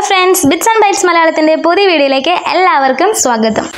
friends bits and bytes മലയാളത്തിൻ്റെ പുതിയ വീഡിയോയിലേക്ക് എല്ലാവർക്കും സ്വാഗതം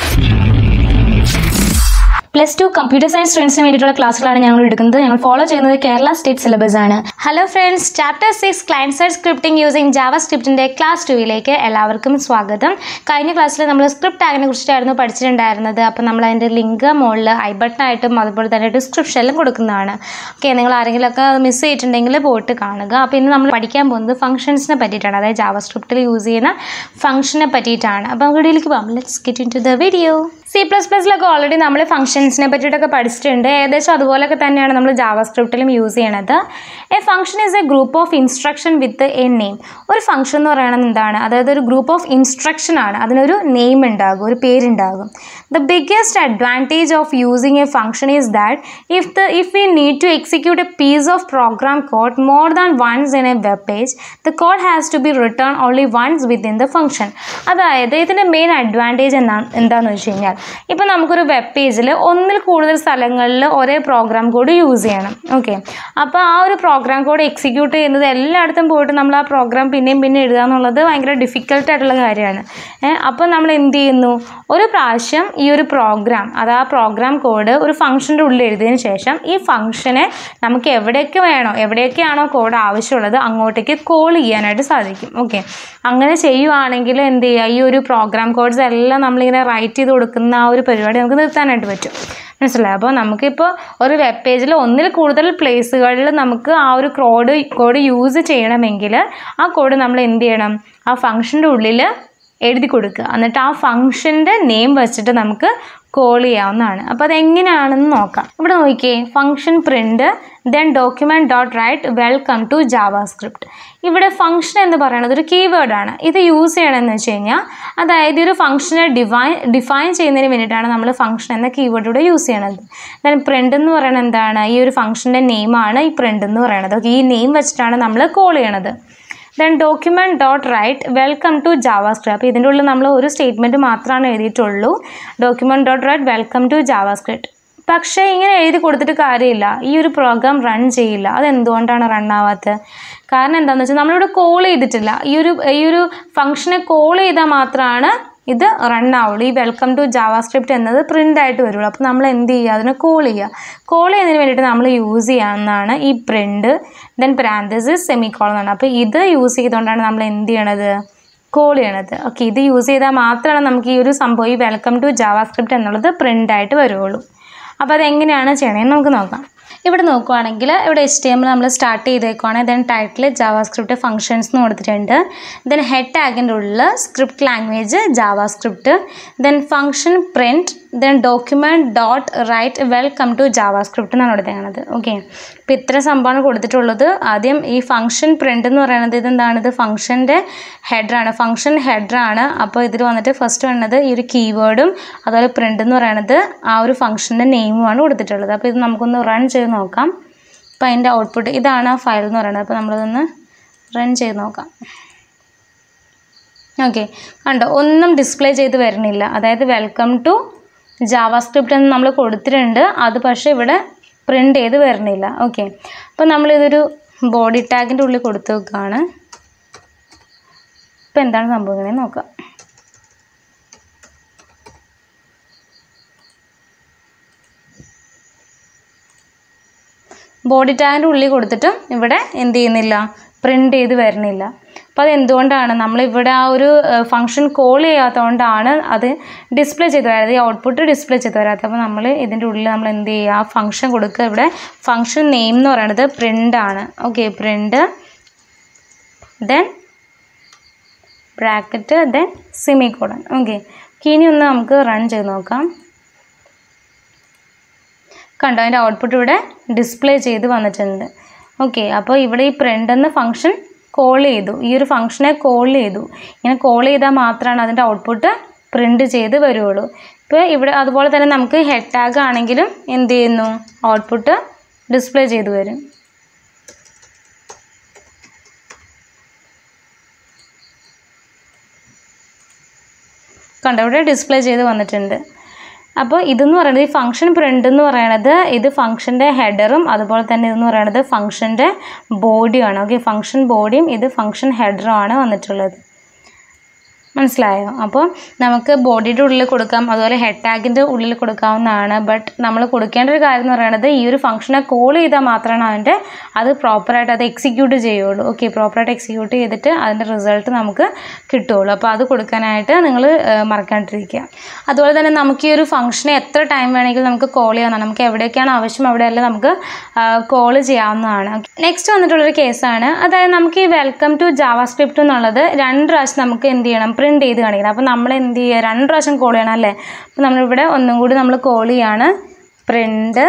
പ്ലസ് ടു കമ്പ്യൂട്ടർ സയൻസ് സ്റ്റുഡൻസിന് വേണ്ടിയിട്ടുള്ള ക്ലാസ്സുകളാണ് ഞങ്ങൾ എടുക്കുന്നത് ഞങ്ങൾ ഫോളോ ചെയ്യുന്നത് കേരള സ്റ്റേറ്റ് സിലബസ് ആണ് hello friends chapter six client side scripting using ജാവ സ്ക്രിപ്റ്റിൻ്റെ ക്ലാസ് ടുവിലേക്ക് എല്ലാവർക്കും സ്വാഗതം കഴിഞ്ഞ ക്ലാസ്സിൽ നമ്മൾ സ്ക്രിപ്റ്റ് ടാഗിനെ കുറിച്ചിട്ടായിരുന്നു പഠിച്ചിട്ടുണ്ടായിരുന്നത് അപ്പോൾ നമ്മൾ അതിൻ്റെ ലിങ്ക് മുകളിൽ ഐ ബട്ടണായിട്ടും അതുപോലെ തന്നെ ഡിസ്ക്രിപ്ഷനിലും കൊടുക്കുന്നതാണ് ഓക്കെ നിങ്ങൾ ആരെങ്കിലുമൊക്കെ മിസ് ചെയ്തിട്ടുണ്ടെങ്കിൽ പോയിട്ട് കാണുക അപ്പോൾ ഇന്ന് നമ്മൾ പഠിക്കാൻ പോകുന്നത് ഫംഗ്ഷൻസിനെ പറ്റിയിട്ടാണ് അതായത് ജാവ സ്ക്രിപ്റ്റിൽ യൂസ് ചെയ്യുന്ന ഫംഗ്ഷനെ പറ്റിയിട്ടാണ് അപ്പോൾ വീഡിയോയിലേക്ക് പോകാം let's get into the video C plus പ്ലസിലൊക്കെ ഓൾറെഡി നമ്മൾ ഫംഗ്ഷൻസിനെ പറ്റിയിട്ടൊക്കെ പഠിച്ചിട്ടുണ്ട് ഏകദേശം അതുപോലൊക്കെ തന്നെയാണ് നമ്മൾ ജാവ സ്ക്രിപ്റ്റിലും യൂസ് ചെയ്യണത് a function is a group of instruction with a name ഒരു ഫംഗ്ഷൻ എന്ന് പറയുന്നത് എന്താണ് അതായത് ഒരു ഗ്രൂപ്പ് ഓഫ് ഇൻസ്ട്രക്ഷൻ ആണ് അതിനൊരു നെയിം ഉണ്ടാകും ഒരു പേരുണ്ടാകും the biggest advantage of using a function is that if the if we need to execute a piece of program code more than once in a web page the code has to be return only once within the function അതായത് ഇതിൻ്റെ main advantage എന്താണ് എന്താണെന്ന് വെച്ച് കഴിഞ്ഞാൽ ഇപ്പോൾ നമുക്കൊരു web പേജിൽ ഒന്നിൽ കൂടുതൽ സ്ഥലങ്ങളിൽ ഒരേ പ്രോഗ്രാം കോഡ് യൂസ് ചെയ്യണം ഓക്കെ അപ്പോൾ ആ ഒരു പ്രോഗ്രാം കോഡ് എക്സിക്യൂട്ട് ചെയ്യുന്നത് എല്ലായിടത്തും പോയിട്ട് നമ്മൾ ആ പ്രോഗ്രാം പിന്നെയും പിന്നെ എഴുതുക എന്നുള്ളത് ഭയങ്കര ഡിഫിക്കൽട്ട് ആയിട്ടുള്ള കാര്യമാണ് അപ്പോൾ നമ്മൾ എന്ത് ചെയ്യുന്നു ഒരു പ്രാവശ്യം ഈ ഒരു പ്രോഗ്രാം അത് ആ പ്രോഗ്രാം കോഡ് ഒരു ഫംഗ്ഷൻ്റെ ഉള്ളിൽ എഴുതിയതിന് ശേഷം ഈ ഫംഗ്ഷനെ നമുക്ക് എവിടെയൊക്കെ വേണോ എവിടെയൊക്കെയാണോ കോഡ് ആവശ്യമുള്ളത് അങ്ങോട്ടേക്ക് കോൾ ചെയ്യാനായിട്ട് സാധിക്കും ഓക്കെ അങ്ങനെ ചെയ്യുവാണെങ്കിൽ എന്ത് ചെയ്യുക ഈ ഒരു പ്രോഗ്രാം കോഡ്സ് എല്ലാം നമ്മളിങ്ങനെ റൈറ്റ് ചെയ്ത് കൊടുക്കുന്ന ആ ഒരു പരിപാടി നമുക്ക് നിർത്താനായിട്ട് പറ്റും മനസ്സിലായി അപ്പോൾ നമുക്കിപ്പോൾ ഒരു വെബ് പേജിൽ ഒന്നിൽ കൂടുതൽ പ്ലേസുകളിൽ നമുക്ക് ആ ഒരു കോഡ് കോഡ് യൂസ് ചെയ്യണമെങ്കിൽ ആ കോഡ് നമ്മൾ എന്ത് ചെയ്യണം ആ ഫംഗ്ഷൻ്റെ ഉള്ളിൽ എഴുതി കൊടുക്കുക എന്നിട്ട് ആ ഫംഗ്ഷൻ്റെ നെയിം വെച്ചിട്ട് നമുക്ക് കോൾ ചെയ്യാവുന്നതാണ് അപ്പോൾ അതെങ്ങനെയാണെന്ന് നോക്കാം ഇവിടെ നോക്കിയേ function print then document dot write welcome to JavaScript ഇവിടെ ഫംഗ്ഷൻ എന്ന് പറയുന്നത് ഒരു കീവേഡാണ് ഇത് യൂസ് ചെയ്യണമെന്ന് വെച്ച് കഴിഞ്ഞാൽ അതായത് ഒരു ഫംഗ്ഷനെ ഡിവൈൻ ഡിഫൈൻ ചെയ്യുന്നതിന് വേണ്ടിയിട്ടാണ് നമ്മൾ ഫംഗ്ഷൻ എന്ന കീവേഡിലൂടെ യൂസ് ചെയ്യണത് ദെൻ പ്രിൻ്റ് എന്ന് പറയുന്നത് എന്താണ് ഈ ഒരു ഫംഗ്ഷൻ്റെ നെയിമാണ് ഈ പ്രിൻ്റ് എന്ന് പറയുന്നത് ഓക്കെ ഈ നെയിം വെച്ചിട്ടാണ് നമ്മൾ കോൾ ചെയ്യണത് then document dot write welcome to JavaScript അപ്പോൾ ഇതിൻ്റെ ഉള്ളിൽ നമ്മൾ ഒരു സ്റ്റേറ്റ്മെൻറ്റ് മാത്രമാണ് എഴുതിയിട്ടുള്ളൂ document dot write welcome to JavaScript പക്ഷേ ഇങ്ങനെ എഴുതി കൊടുത്തിട്ട് കാര്യമില്ല ഈ ഒരു പ്രോഗ്രാം റൺ ചെയ്യില്ല അതെന്തുകൊണ്ടാണ് റൺ ആവാത്തത് കാരണം എന്താണെന്ന് വെച്ചാൽ നമ്മളിവിടെ കോൾ ചെയ്തിട്ടില്ല ഈ ഒരു ഈ ഒരു ഫംഗ്ഷനെ കോൾ ചെയ്താൽ മാത്രമാണ് ഇത് റൺ ആവുള്ളൂ ഈ വെൽക്കം ടു ജാവ സ്ക്രിപ്റ്റ് എന്നത് പ്രിൻ്റ് ആയിട്ട് വരുള്ളൂ അപ്പോൾ നമ്മൾ എന്ത് ചെയ്യുക അതിനെ കോൾ ചെയ്യുക കോൾ ചെയ്യുന്നതിന് വേണ്ടിയിട്ട് നമ്മൾ യൂസ് ചെയ്യാവുന്നതാണ് ഈ പ്രിൻ്റ് ദെൻ പ്രാന്തസിസ് സെമിക്കോൾ എന്നാണ് അപ്പോൾ ഇത് യൂസ് ചെയ്തുകൊണ്ടാണ് നമ്മൾ എന്ത് ചെയ്യണത് കോൾ ചെയ്യണത് ഓക്കെ ഇത് യൂസ് ചെയ്താൽ മാത്രമാണ് നമുക്ക് ഈ ഒരു സംഭവം ഈ വെൽക്കം ടു ജാവ സ്ക്രിപ്റ്റ് എന്നുള്ളത് പ്രിൻ്റ് ആയിട്ട് വരുള്ളൂ അപ്പോൾ അതെങ്ങനെയാണ് ചെയ്യണതെന്ന് നമുക്ക് നോക്കാം ഇവിടെ നോക്കുവാണെങ്കിൽ ഇവിടെ എച്ച് ടി എം നമ്മൾ സ്റ്റാർട്ട് ചെയ്തേക്കുവാണെങ്കിൽ then title JavaScript functions എന്ന് കൊടുത്തിട്ടുണ്ട് ദെൻ ഹെഡ് ടാഗിൻ്റെ ഉള്ളിൽ script language JavaScript then function print then document dot write welcome to JavaScript എന്നാണ് കൊടുത്തേക്കുന്നത് ഓക്കെ അപ്പോൾ ഇത്ര സംഭവമാണ് കൊടുത്തിട്ടുള്ളത് ആദ്യം ഈ ഫംഗ്ഷൻ പ്രിൻ്റ് എന്ന് പറയുന്നത് ഇതെന്താണ് ഇത് ഫംഗ്ഷൻ്റെ ഹെഡറാണ് ഫംഗ്ഷൻ ഹെഡറാണ് അപ്പോൾ ഇതിൽ വന്നിട്ട് ഫസ്റ്റ് വന്നത് ഈ ഒരു കീവേഡും അതുപോലെ പ്രിൻ്റ് എന്ന് പറയുന്നത് ആ ഒരു ഫംഗ്ഷൻ്റെ നെയിമുമാണ് കൊടുത്തിട്ടുള്ളത് അപ്പോൾ ഇത് നമുക്കൊന്ന് റൺ ചെയ്ത് നോക്കാം അപ്പോൾ അതിൻ്റെ ഔട്ട്പുട്ട് ഇതാണ് ആ ഫയൽ എന്ന് പറയുന്നത് അപ്പോൾ നമ്മളിതൊന്ന് റൺ ചെയ്ത് നോക്കാം ഓക്കെ കണ്ടോ ഒന്നും ഡിസ്പ്ലേ ചെയ്ത് വരുന്നില്ല അതായത് വെൽക്കം ടു ജാവാസ്ക്രിപ്റ്റ് എന്ന് നമ്മൾ കൊടുത്തിട്ടുണ്ട് അത് പക്ഷേ ഇവിടെ പ്രിൻ്റ് ചെയ്ത് വരുന്നില്ല ഓക്കെ അപ്പോൾ നമ്മളിതൊരു ബോഡി ടാഗിൻ്റെ ഉള്ളിൽ കൊടുത്തു വെക്കുകയാണ് ഇപ്പോൾ എന്താണ് സംഭവിക്കുന്നത് നോക്കാം ബോഡി ടാഗിൻ്റെ ഉള്ളിൽ കൊടുത്തിട്ടും ഇവിടെ എന്ത് ചെയ്യുന്നില്ല പ്രിൻ്റ് ചെയ്ത് വരുന്നില്ല അപ്പോൾ അത് എന്തുകൊണ്ടാണ് നമ്മളിവിടെ ആ ഒരു ഫംഗ്ഷൻ കോൾ ചെയ്യാത്തതുകൊണ്ടാണ് അത് ഡിസ്പ്ലേ ചെയ്ത് വരാതെ ഈ ഔട്ട്പുട്ട് ഡിസ്പ്ലേ ചെയ്ത് വരാത്തത് അപ്പോൾ നമ്മൾ ഇതിൻ്റെ ഉള്ളിൽ നമ്മൾ എന്ത് ചെയ്യുക ആ ഫംഗ്ഷൻ കൊടുക്കുക ഇവിടെ ഫംഗ്ഷൻ നെയിം എന്ന് പറയുന്നത് പ്രിൻ്റ് ആണ് okay print then bracket then Simi കോഡൻ okay ഇനി ഒന്ന് നമുക്ക് റൺ ചെയ്ത് നോക്കാം കണ്ടോ അതിൻ്റെ ഔട്ട്പുട്ട് ഇവിടെ ഡിസ്പ്ലേ ചെയ്ത് വന്നിട്ടുണ്ട് ഓക്കെ അപ്പോൾ ഇവിടെ ഈ പ്രിൻ്റ് എന്ന ഫംഗ്ഷൻ കോൾ ചെയ്തു ഈ ഒരു ഫംഗ്ഷനെ കോൾ ചെയ്തു ഇങ്ങനെ കോൾ ചെയ്താൽ മാത്രമാണ് അതിൻ്റെ ഔട്ട്പുട്ട് പ്രിൻ്റ് ചെയ്ത് വരുള്ളൂ ഇപ്പോൾ ഇവിടെ അതുപോലെ തന്നെ നമുക്ക് ഹെഡ് ടാഗ് ആണെങ്കിലും എന്ത് ചെയ്യുന്നു ഔട്ട്പുട്ട് ഡിസ്പ്ലേ ചെയ്ത് വരും കണ്ടോ ഇവിടെ ഡിസ്പ്ലേ ചെയ്ത് വന്നിട്ടുണ്ട് അപ്പോൾ ഇതെന്ന് പറയുന്നത് ഈ ഫംഗ്ഷൻ പ്രിൻ്റ് എന്ന് പറയുന്നത് ഇത് ഫംഗ്ഷൻ്റെ ഹെഡറും അതുപോലെ തന്നെ ഇതെന്ന് പറയുന്നത് ഫംഗ്ഷൻ്റെ ബോഡിയാണ് ഓക്കെ ഫംഗ്ഷൻ ബോഡിയും ഇത് ഫംഗ്ഷൻ ഹെഡറും ആണ് വന്നിട്ടുള്ളത് മനസ്സിലായോ അപ്പോൾ നമുക്ക് ബോഡിയുടെ ഉള്ളിൽ കൊടുക്കാം അതുപോലെ ഹെഡ് ടാഗിൻ്റെ ഉള്ളിൽ കൊടുക്കാവുന്നതാണ് ബട്ട് നമ്മൾ കൊടുക്കേണ്ട ഒരു കാര്യം എന്ന് പറയുന്നത് ഈ ഒരു ഫംഗ്ഷനെ കോൾ ചെയ്താൽ മാത്രമാണ് അതിൻ്റെ അത് പ്രോപ്പറായിട്ട് അത് എക്സിക്യൂട്ട് ചെയ്യുള്ളൂ ഓക്കെ പ്രോപ്പറായിട്ട് എക്സിക്യൂട്ട് ചെയ്തിട്ട് അതിൻ്റെ റിസൾട്ട് നമുക്ക് കിട്ടുള്ളൂ അപ്പോൾ അത് കൊടുക്കാനായിട്ട് നിങ്ങൾ മറക്കാണ്ടിരിക്കുക അതുപോലെ തന്നെ നമുക്ക് ഈ ഒരു ഫംഗ്ഷനെ എത്ര ടൈം വേണമെങ്കിലും നമുക്ക് കോൾ ചെയ്യാവുന്നതാണ് നമുക്ക് എവിടെയൊക്കെയാണ് ആവശ്യം അവിടെയെല്ലാം നമുക്ക് കോൾ ചെയ്യാവുന്നതാണ് നെക്സ്റ്റ് വന്നിട്ടുള്ളൊരു കേസാണ് അതായത് നമുക്ക് ഈ വെൽക്കം ടു ജാവാ സ്ക്രിപ്റ്റ് എന്നുള്ളത് രണ്ട് പ്രാവശ്യം നമുക്ക് എന്ത് ചെയ്യണം പ്രിൻറ്റ് ചെയ്ത് കാണിക്കണം അപ്പോൾ നമ്മൾ എന്ത് ചെയ്യുക രണ്ട് പ്രാവശ്യം കോൾ ചെയ്യണം അല്ലേ അപ്പോൾ നമ്മളിവിടെ ഒന്നും കൂടി നമ്മൾ കോൾ ചെയ്യാണ് പ്രിൻ്റ്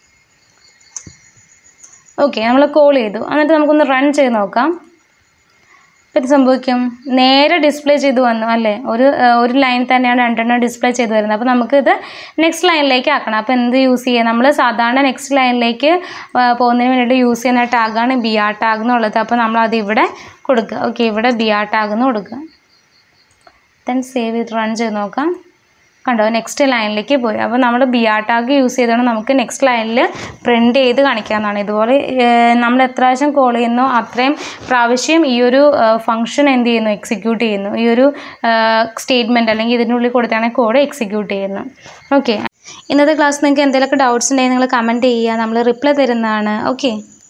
ഓക്കെ നമ്മൾ കോൾ ചെയ്തു എന്നിട്ട് നമുക്കൊന്ന് റൺ ചെയ്ത് നോക്കാം ഇപ്പം ഇത് സംഭവിക്കും നേരെ ഡിസ്പ്ലേ ചെയ്ത് വന്നു അല്ലേ ഒരു ഏഹ്, ഒരു ലൈൻ തന്നെയാണ് രണ്ടെണ്ണം ഡിസ്പ്ലേ ചെയ്ത് വരുന്നത് അപ്പോൾ നമുക്കിത് നെക്സ്റ്റ് ലൈനിലേക്ക് ആക്കണം അപ്പോൾ എന്ത് യൂസ് ചെയ്യുക നമ്മൾ സാധാരണ നെക്സ്റ്റ് ലൈനിലേക്ക് പോകുന്നതിന് വേണ്ടിയിട്ട് യൂസ് ചെയ്യുന്ന ടാഗാണ് ബി ആർ ടാഗ് എന്നുള്ളത് അപ്പോൾ നമ്മൾ അത് ഇവിടെ കൊടുക്കുക ഓക്കെ ഇവിടെ ബി ആർ ടാഗ് എന്ന് കൊടുക്കുക ദെൻ സേവ് ചെയ്ത് റൺ ചെയ്ത് നോക്കാം കണ്ടോ നെക്സ്റ്റ് ലൈനിലേക്ക് പോയി അപ്പോൾ നമ്മൾ ബി ആർ ടാഗ് യൂസ് ചെയ്തുകൊണ്ട് നമുക്ക് നെക്സ്റ്റ് ലൈനിൽ പ്രിൻറ്റ് ചെയ്ത് കാണിക്കാവുന്നതാണ് ഇതുപോലെ ഏഹ്, നമ്മൾ എത്ര പ്രാവശ്യം കോൾ ചെയ്യുന്നോ അത്രയും പ്രാവശ്യം ഈ ഒരു ഫംഗ്ഷൻ എന്ത് ചെയ്യുന്നു എക്സിക്യൂട്ട് ചെയ്യുന്നു ഈ ഒരു സ്റ്റേറ്റ്മെൻറ്റ് അല്ലെങ്കിൽ ഇതിനുള്ളിൽ കൊടുത്താണ് കോഡ് എക്സിക്യൂട്ട് ചെയ്യുന്നു ഓക്കെ ഇന്നത്തെ ക്ലാസ് നിങ്ങൾക്ക് എന്തെങ്കിലുമൊക്കെ ഡൗട്ട്സ് ഉണ്ടെങ്കിൽ നിങ്ങൾ കമൻറ്റ് ചെയ്യുക നമ്മൾ റിപ്ലൈ തരുന്നതാണ് ഓക്കെ